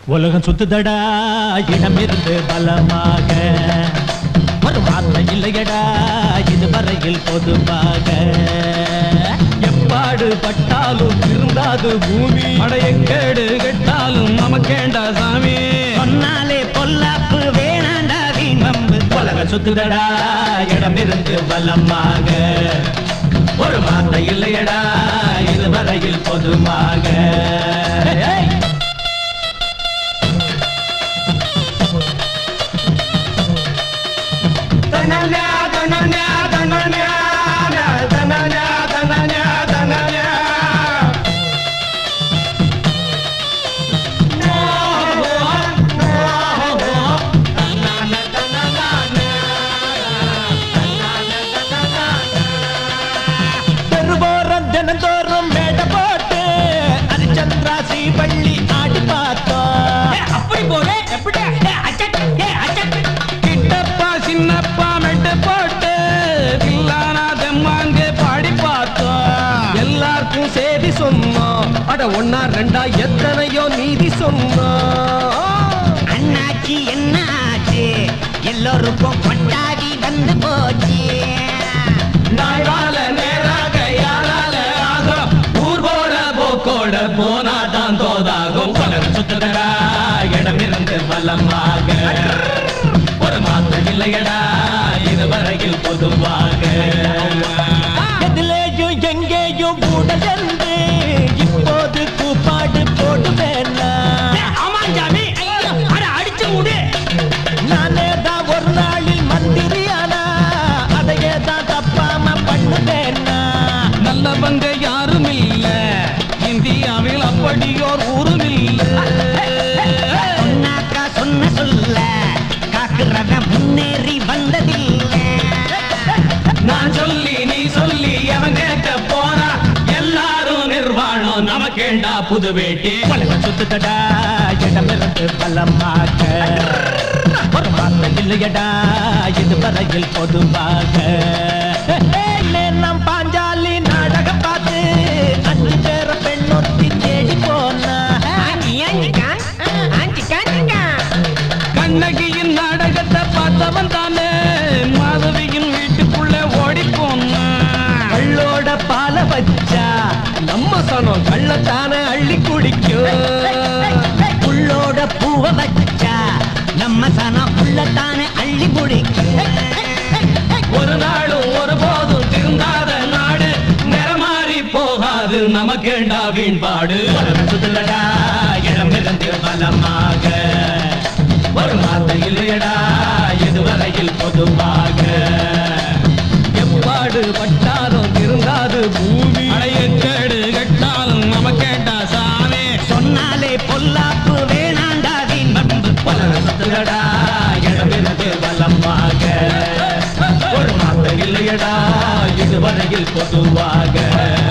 உலகம் சுத்துதடா இடமிருந்து பலமாக ஒரு வார்த்தை இல்லையடா இதுவரையில் பொதுவாக எப்பாடு பட்டாலும் திருந்தாது பூமி அடையக்கேடு கெட்டாலும் நமக்கேண்டா சாமி சொன்னாலே பொல்லாப்பு வேணாண்டா வீண் வம்பு உலகம் சுத்துதடா இடமிருந்து பலமாக ஒரு வார்த்தை இல்லையடா இதுவரையில் பொதுவாக ஏய்! தனன்யா தனன்யா தனன்யா தனன்யா தனன்யா தனன்யா தெருவோரம் தினந்தோறும் மேடை போட்டு அரிச்சந்திராசி பள்ளி ஆடி பார்த்தோம் அப்படி போல எப்படி கிட்டப்பா சின்னப்பா மெட்டு போட்டு தில்லானா தெம்மாங்கு பாடி பார்த்தோம் எல்லாருக்கும் செய்தி சொன்னோம் அட ஒன்னா ரெண்டா எத்தனையோ நீதி சொன்னோம் அண்ணாச்சி என்ன ஆச்சு எல்லோருக்கும் கொண்டாடி வந்து போச்சு நாளால நேராக யாரால ஆகும் ஊர்வோட போக்கோட போனாதான் தோதாகும் உலகம் சுத்துதடா இடமிருந்து பலமாக ஒரு மாற்றம் இல்லையடா இதுவரையில் பொதுவாக எதிலேயும் எங்கேயும் கூட சென்று இப்போது கூப்பாடு போடுவேனா ஆமாஞ்சாமி அட அடிச்சு விடு நானே தான் ஒரு நாளில் மந்திரியானா அதையே தான் தப்பாம பண்ணுவேனா நல்லவங்க யாரும் இல்ல இந்தியாவில் அப்படியோர் ஊரும் இல்ல சொன்னாக்கா சொன்ன சொல்ல காக்குறவன் முன்னேறி வந்ததில்லை நான் சொல்லி நீ சொல்லி அவன் கேட்க போனா எல்லாரும் நிர்வாணம் நமக்கேண்டா புது வேட்டி உலகம் சுத்துதடா இடமிருந்து பலமாக ஒரு வார்த்தை இல்லையடா இதுவரையில் பொதுவாக நம் பாஞ்சாலி நாடகம் பார்த்து அஞ்சு பேர பெண்ணொத்தி தேடி போனா கண்ணகியின் நாடகத்தை பார்த்தவன் தானே மாதவியின் வீட்டுக்குள்ள ஓடி போனான் கள்ளோட பால வச்சா நம்ம சனம் கள்ளத்தானே அள்ளி குடிக்கும் புள்ளோட பூவ வச்சா நம்ம சனம் உள்ளத்தானே அள்ளி முடிக்கும் ஒரு நாளும் ஒரு போதும் திருந்தாத நாடு நிறமாறி போகாது நமக்கேண்டா வீண்பாடு உலகம் சுத்துதடா இடமிருந்து பலமாக ஒரு வார்த்தை இல்லையடா இதுவரையில் பொதுவாக எப்பாடு பட்டாலும் திருந்தாது பூமி அடையக்கேடு கட்டாலும் நமக்கேண்டா சாமி சொன்னாலே பொல்லாப்பு வேணாண்டா வீண் வம்பு உலகம் சுத்துதடா இடமிருந்து பலமாக ஒரு வார்த்தை இல்லையடா இதுவரையில் பொதுவாக